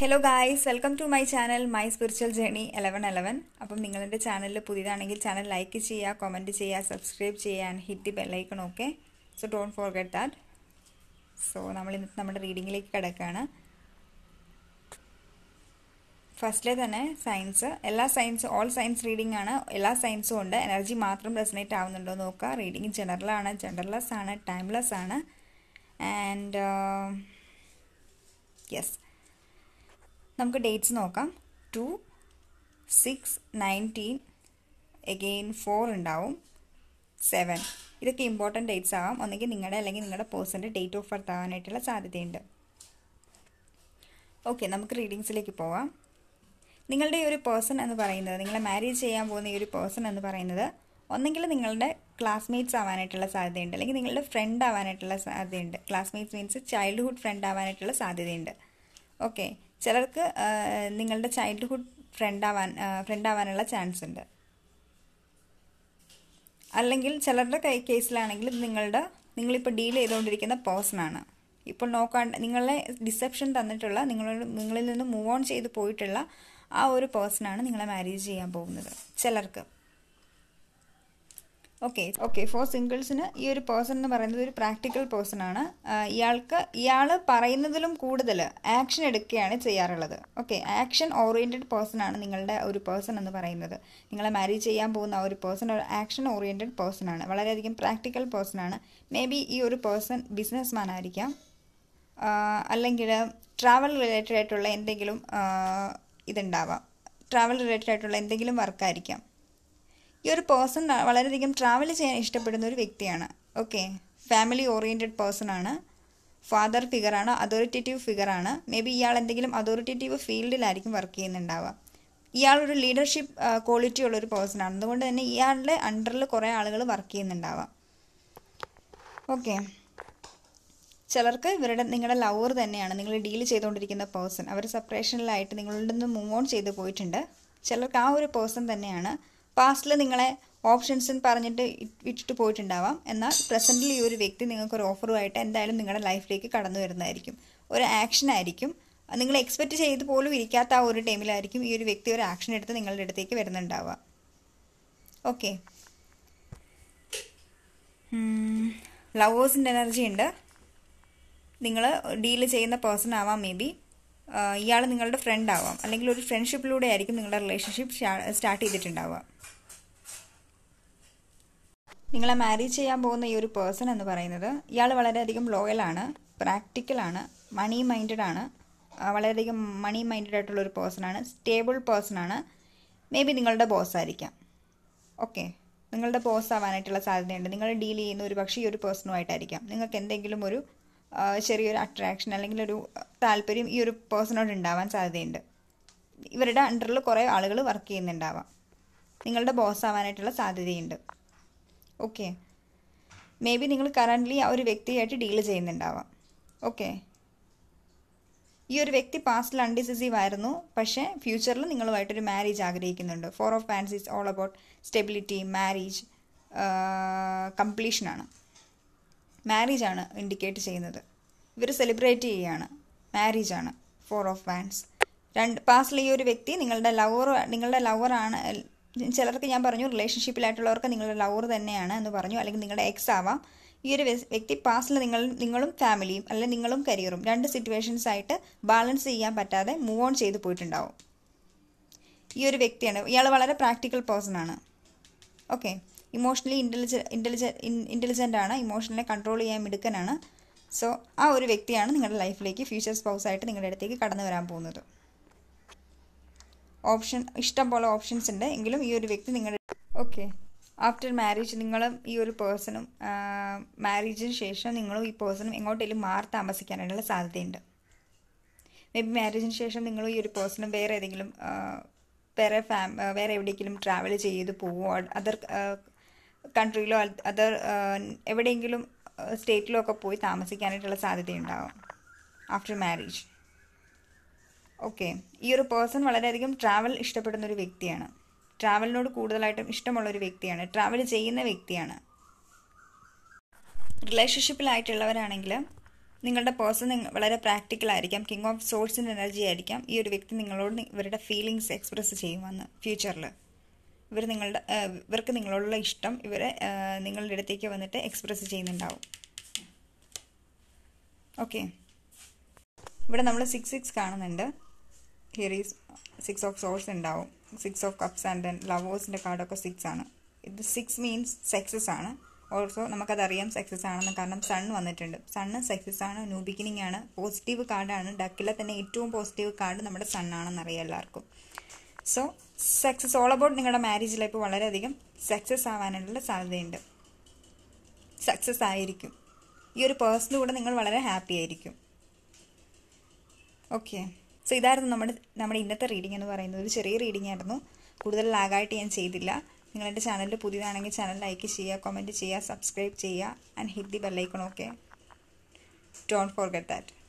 hello guys welcome to my channel my spiritual journey eleven eleven അപ്പം നിങ്ങളുടെ ചാനലിൽ പുതിയതാണെങ്കിൽ ചാനൽ ലൈക്ക് ചെയ്യുക കമൻറ്റ് ചെയ്യുക സബ്സ്ക്രൈബ് ചെയ്യാൻ hit the bell icon okay so don't forget that so നമ്മൾ ഇന്നത്തെ നമ്മുടെ റീഡിങ്ങിലേക്ക് കിടക്കുകയാണ് ഫസ്റ്റിലെ തന്നെ സയൻസ് എല്ലാ സയൻസ് ഓൾ സയൻസ് റീഡിംഗ് ആണ് എല്ലാ സയൻസും ഉണ്ട് എനർജി മാത്രം റെസനേറ്റ് ആവുന്നുണ്ടോ നോക്കുക റീഡിങ് ജനറലാണ് ജനറൽലെസ് ആണ് ടൈംലെസ് ആണ് ആൻഡ് യെസ് നമുക്ക് ഡേറ്റ്സ് നോക്കാം two six nineteen again four ഉണ്ടാവും സെവൻ ഇതൊക്കെ ഇമ്പോർട്ടൻറ്റ് ഡേറ്റ്സ് ആവാം ഒന്നെങ്കിൽ നിങ്ങളുടെ അല്ലെങ്കിൽ നിങ്ങളുടെ പേഴ്സൻ്റെ ഡേറ്റ് ഓഫ് ബർത്ത് ആവാനായിട്ടുള്ള സാധ്യതയുണ്ട് ഓക്കെ നമുക്ക് റീഡിങ്സിലേക്ക് പോവാം നിങ്ങളുടെ ഈ ഒരു പേഴ്സൺ എന്ന് പറയുന്നത് നിങ്ങളെ മാരേജ് ചെയ്യാൻ പോകുന്ന ഈ ഒരു പേഴ്സൺ എന്ന് പറയുന്നത് ഒന്നെങ്കിൽ നിങ്ങളുടെ ക്ലാസ്മേറ്റ്സ് ആവാനായിട്ടുള്ള സാധ്യതയുണ്ട് അല്ലെങ്കിൽ നിങ്ങളുടെ ഫ്രണ്ട് ആവാനായിട്ടുള്ള സാധ്യതയുണ്ട് ക്ലാസ്മേറ്റ്സ് മീൻസ് ചൈൽഡ്ഹുഡ് ഫ്രണ്ട് ആവാനായിട്ടുള്ള സാധ്യതയുണ്ട് ഓക്കെ ചിലർക്ക് നിങ്ങളുടെ ചൈൽഡ്ഹുഡ് ഫ്രണ്ട് ആവാൻ ഫ്രണ്ട് ആവാനുള്ള ചാൻസ് ഉണ്ട് അല്ലെങ്കിൽ ചിലരുടെ കൈ കേസിലാണെങ്കിൽ നിങ്ങളുടെ നിങ്ങളിപ്പോൾ ഡീൽ ചെയ്തുകൊണ്ടിരിക്കുന്ന പേഴ്സണാണ് ഇപ്പോൾ നോക്കാണ്ട് നിങ്ങളെ ഡിസെപ്ഷൻ തന്നിട്ടുള്ള നിങ്ങളോട് നിങ്ങളിൽ നിന്ന് മൂവ് ഓൺ ചെയ്ത് പോയിട്ടുള്ള ആ ഒരു പേഴ്സണാണ് നിങ്ങളെ മാരേജ് ചെയ്യാൻ പോകുന്നത് ചിലർക്ക് ഓക്കെ ഓക്കെ ഫോർ സിംഗിൾസിന് ഈ ഒരു പേഴ്സൺ എന്ന് പറയുന്നത് ഒരു പ്രാക്ടിക്കൽ പേഴ്സൺ ആണ് ഇയാൾക്ക് ഇയാൾ പറയുന്നതിലും കൂടുതൽ ആക്ഷൻ എടുക്കുകയാണ് ചെയ്യാറുള്ളത് ഓക്കെ ആക്ഷൻ ഓറിയൻറ്റഡ് പേഴ്സൺ ആണ് നിങ്ങളുടെ ഒരു പേഴ്സൺ എന്ന് പറയുന്നത് നിങ്ങളെ മാരേജ് ചെയ്യാൻ പോകുന്ന ആ ഒരു പേഴ്സൺ ഒരു ആക്ഷൻ ഓറിയൻറ്റഡ് പേഴ്സൺ ആണ് വളരെയധികം പ്രാക്ടിക്കൽ പേഴ്സൺ ആണ് മേ ബി ഈ ഒരു പേഴ്സൺ ബിസിനസ് മാൻ ആയിരിക്കാം അല്ലെങ്കിൽ ട്രാവൽ റിലേറ്റഡ് ആയിട്ടുള്ള എന്തെങ്കിലും ഇതുണ്ടാവാം ട്രാവൽ റിലേറ്റഡ് ആയിട്ടുള്ള എന്തെങ്കിലും വർക്കായിരിക്കാം ഈ ഒരു പേഴ്സൺ വളരെയധികം ട്രാവൽ ചെയ്യാൻ ഇഷ്ടപ്പെടുന്ന ഒരു വ്യക്തിയാണ് ഓക്കെ ഫാമിലി ഓറിയൻറ്റഡ് പേഴ്സൺ ആണ് ഫാദർ ഫിഗറാണ് അതോറിറ്റേറ്റീവ് ഫിഗറാണ് മേ ബി ഇയാൾ എന്തെങ്കിലും അതോറിറ്റേറ്റീവ് ഫീൽഡിലായിരിക്കും വർക്ക് ചെയ്യുന്നുണ്ടാവുക ഇയാൾ ഒരു ലീഡർഷിപ്പ് ക്വാളിറ്റി ഉള്ള ഒരു പേഴ്സൺ ആണ് അതുകൊണ്ട് തന്നെ ഇയാളുടെ അണ്ടറിൽ കുറേ ആളുകൾ വർക്ക് ചെയ്യുന്നുണ്ടാവാം ഓക്കെ ചിലർക്ക് ഇവരുടെ നിങ്ങളുടെ ലവർ തന്നെയാണ് നിങ്ങൾ ഡീൽ ചെയ്തുകൊണ്ടിരിക്കുന്ന പേഴ്സൺ അവർ സെപ്പറേഷനിലായിട്ട് നിങ്ങളുടെ നിന്ന് മൂവ് ഓൺ ചെയ്ത് പോയിട്ടുണ്ട് ചിലർക്ക് ആ ഒരു പേഴ്സൺ തന്നെയാണ് പാസ്റ്റിൽ നിങ്ങളെ ഓപ്ഷൻസ് പറഞ്ഞിട്ട് ഇട്ടിട്ട് പോയിട്ടുണ്ടാവാം എന്നാൽ പ്രസൻറ്റിൽ ഈ ഒരു വ്യക്തി നിങ്ങൾക്ക് ഒരു ഓഫറുമായിട്ട് എന്തായാലും നിങ്ങളുടെ ലൈഫിലേക്ക് കടന്നു വരുന്നതായിരിക്കും ഒരു ആക്ഷൻ ആയിരിക്കും നിങ്ങൾ എക്സ്പെക്റ്റ് ചെയ്ത് പോലും ഇരിക്കാത്ത ആ ഒരു ടൈമിലായിരിക്കും ഈ ഒരു വ്യക്തി ഒരു ആക്ഷൻ എടുത്ത് നിങ്ങളുടെ അടുത്തേക്ക് വരുന്നുണ്ടാവുക ഓക്കെ ലവേഴ്സിൻ്റെ എനർജി ഉണ്ട് നിങ്ങൾ ഡീൽ ചെയ്യുന്ന പേഴ്സൺ ആവാം മേ ബി ഇയാൾ നിങ്ങളുടെ ഫ്രണ്ട് ആവാം അല്ലെങ്കിൽ ഒരു ഫ്രണ്ട്ഷിപ്പിലൂടെ ആയിരിക്കും നിങ്ങളുടെ റിലേഷൻഷിപ്പ് സ്റ്റാർട്ട് ചെയ്തിട്ടുണ്ടാവുക നിങ്ങളെ മാരേജ് ചെയ്യാൻ പോകുന്ന ഈ ഒരു പേഴ്സൺ എന്ന് പറയുന്നത് ഇയാൾ വളരെയധികം ലോയലാണ് പ്രാക്ടിക്കലാണ് മണി മൈൻഡഡ് ആണ് വളരെയധികം മണി മൈൻഡഡ് ആയിട്ടുള്ള ഒരു പേഴ്സൺ ആണ് സ്റ്റേബിൾ പേഴ്സൺ ആണ് മേ ബി നിങ്ങളുടെ ബോസ് ആയിരിക്കാം ഓക്കെ നിങ്ങളുടെ ബോസ് ആവാനായിട്ടുള്ള സാധ്യതയുണ്ട് നിങ്ങൾ ഡീൽ ചെയ്യുന്ന ഒരു പക്ഷേ ഈ ഒരു പേഴ്സണുമായിട്ടായിരിക്കാം നിങ്ങൾക്ക് എന്തെങ്കിലും ഒരു ചെറിയൊരു അട്രാക്ഷൻ അല്ലെങ്കിൽ ഒരു താല്പര്യം ഈ ഒരു പേഴ്സണോട് ഉണ്ടാവാൻ സാധ്യതയുണ്ട് ഇവരുടെ അണ്ടറിൽ കുറേ ആളുകൾ വർക്ക് ചെയ്യുന്നുണ്ടാവാം നിങ്ങളുടെ ബോസ് ആവാനായിട്ടുള്ള സാധ്യതയുണ്ട് ഓക്കെ മേ ബി നിങ്ങൾ കറൻ്റ്ലി ആ ഒരു വ്യക്തിയായിട്ട് ഡീൽ ചെയ്യുന്നുണ്ടാവാം ഓക്കെ ഈ ഒരു വ്യക്തി പാസ്റ്റിൽ അൺഡിസിസീവ് ആയിരുന്നു പക്ഷേ ഫ്യൂച്ചറിൽ നിങ്ങളുമായിട്ടൊരു മാരേജ് ആഗ്രഹിക്കുന്നുണ്ട് ഫോർ ഓഫ് ഫാൻസ് is all about stability marriage കംപ്ലീഷനാണ് മാരേജ് ആണ് ഇൻഡിക്കേറ്റ് ചെയ്യുന്നത് ഇവർ സെലിബ്രേറ്റ് ചെയ്യുകയാണ് മാരേജ് ആണ് ഫോർ ഓഫ് വാൻസ് രണ്ട് പാസ്റ്റിൽ ഈ ഒരു വ്യക്തി നിങ്ങളുടെ ലവർ നിങ്ങളുടെ ലവറാണ് ചിലർക്ക് ഞാൻ പറഞ്ഞു റിലേഷൻഷിപ്പിലായിട്ടുള്ളവർക്ക് നിങ്ങളുടെ ലവർ തന്നെയാണ് എന്ന് പറഞ്ഞു അല്ലെങ്കിൽ നിങ്ങളുടെ എക്സ് ആവാം ഈ ഒരു വ്യക്തി പാസ്റ്റിൽ നിങ്ങൾ നിങ്ങളും ഫാമിലിയും അല്ലെങ്കിൽ നിങ്ങളും കരിയറും രണ്ട് സിറ്റുവേഷൻസ് ആയിട്ട് ബാലൻസ് ചെയ്യാൻ പറ്റാതെ മൂവ് ഓൺ ചെയ്ത് പോയിട്ടുണ്ടാവും ഈ ഒരു വ്യക്തിയാണ് ഇയാൾ വളരെ പ്രാക്ടിക്കൽ പേഴ്സൺ ആണ് ഓക്കെ ഇമോഷണലി ഇൻ്റലിജ ഇൻ്റലിജ ഇൻ്റലിജൻ്റ് ആണ് ഇമോഷണലിനെ കൺട്രോൾ ചെയ്യാൻ മിടുക്കനാണ് സോ ആ ഒരു വ്യക്തിയാണ് നിങ്ങളുടെ ലൈഫിലേക്ക് ഫ്യൂച്ചർ സ്പൗസ് ആയിട്ട് നിങ്ങളുടെ അടുത്തേക്ക് കടന്നു വരാൻ പോകുന്നത് ഓപ്ഷൻ ഇഷ്ടം പോലെ ഓപ്ഷൻസ് ഉണ്ട് എങ്കിലും ഈ ഒരു വ്യക്തി നിങ്ങളുടെ ഓക്കെ ആഫ്റ്റർ മാരേജ് നിങ്ങളും ഈ ഒരു പേഴ്സണും മാരേജിന് ശേഷം നിങ്ങളും ഈ പേഴ്സണും എങ്ങോട്ടെങ്കിലും മാറി താമസിക്കാനായിട്ടുള്ള സാധ്യതയുണ്ട് മേ ബി മാരേജിന് ശേഷം നിങ്ങളും ഈ ഒരു പേഴ്സണും വേറെ ഏതെങ്കിലും വേറെ ഫാം വേറെ എവിടെയെങ്കിലും ട്രാവൽ ചെയ്ത് പോവുമോ അതർ കൺട്രിയിലോ അതർ എവിടെയെങ്കിലും സ്റ്റേറ്റിലോ ഒക്കെ പോയി താമസിക്കാനായിട്ടുള്ള സാധ്യതയുണ്ടാവും ആഫ്റ്റർ മാരേജ് ഓക്കെ ഈ ഒരു പേഴ്സൺ വളരെയധികം ട്രാവൽ ഇഷ്ടപ്പെടുന്ന ഒരു വ്യക്തിയാണ് ട്രാവലിനോട് കൂടുതലായിട്ടും ഇഷ്ടമുള്ള ഒരു വ്യക്തിയാണ് ട്രാവൽ ചെയ്യുന്ന വ്യക്തിയാണ് റിലേഷൻഷിപ്പിലായിട്ടുള്ളവരാണെങ്കിൽ നിങ്ങളുടെ പേഴ്സൺ വളരെ പ്രാക്ടിക്കൽ ആയിരിക്കാം കിങ് ഓഫ് സോഴ്സിൻ്റെ എനർജി ആയിരിക്കാം ഈ ഒരു വ്യക്തി നിങ്ങളോട് ഇവരുടെ ഫീലിങ്സ് എക്സ്പ്രസ് ചെയ്യുമെന്ന് ഫ്യൂച്ചറിൽ ഇവർ നിങ്ങളുടെ ഇവർക്ക് നിങ്ങളോടുള്ള ഇഷ്ടം ഇവരെ നിങ്ങളുടെ അടുത്തേക്ക് വന്നിട്ട് എക്സ്പ്രസ് ചെയ്യുന്നുണ്ടാവും ഓക്കെ ഇവിടെ നമ്മൾ സിക്സ് സിക്സ് കാണുന്നുണ്ട് here is six of swords ഉണ്ടാവും six of cups and then ലവേഴ്സിൻ്റെ കാർഡൊക്കെ സിക്സ് ആണ് ഇത് സിക്സ് മീൻസ് സക്സസ് ആണ് ഓൾസോ നമുക്കതറിയാം സക്സസ് ആണെന്ന് കാരണം സൺ വന്നിട്ടുണ്ട് സണ്ണ് സക്സസ് ആണ് ന്യൂ ബിഗിനിങ് ആണ് പോസിറ്റീവ് കാർഡാണ് ഡക്കിലെ തന്നെ ഏറ്റവും പോസിറ്റീവ് കാർഡ് നമ്മുടെ സണ്ണാണെന്ന് അറിയാം എല്ലാവർക്കും സോ സക്സസ് ഓൾ അബൌട്ട് നിങ്ങളുടെ മാരേജ് ലൈഫ് വളരെയധികം സക്സസ് ആവാനുള്ള സാധ്യതയുണ്ട് സക്സസ് ആയിരിക്കും ഈ ഒരു പേഴ്സണിൽ കൂടെ നിങ്ങൾ വളരെ ഹാപ്പി ആയിരിക്കും ഓക്കെ സോ ഇതായിരുന്നു നമ്മുടെ നമ്മുടെ ഇന്നത്തെ റീഡിംഗ് എന്ന് പറയുന്നത് ഒരു ചെറിയ റീഡിംഗ് ആയിരുന്നു കൂടുതൽ ലാഗായിട്ട് ഞാൻ ചെയ്തില്ല നിങ്ങൾ എൻ്റെ ചാനലിൽ പുതിയതാണെങ്കിൽ ചാനൽ ലൈക്ക് ചെയ്യുക കമൻറ്റ് ചെയ്യുക സബ്സ്ക്രൈബ് ചെയ്യുക and hit the bell icon okay don't forget that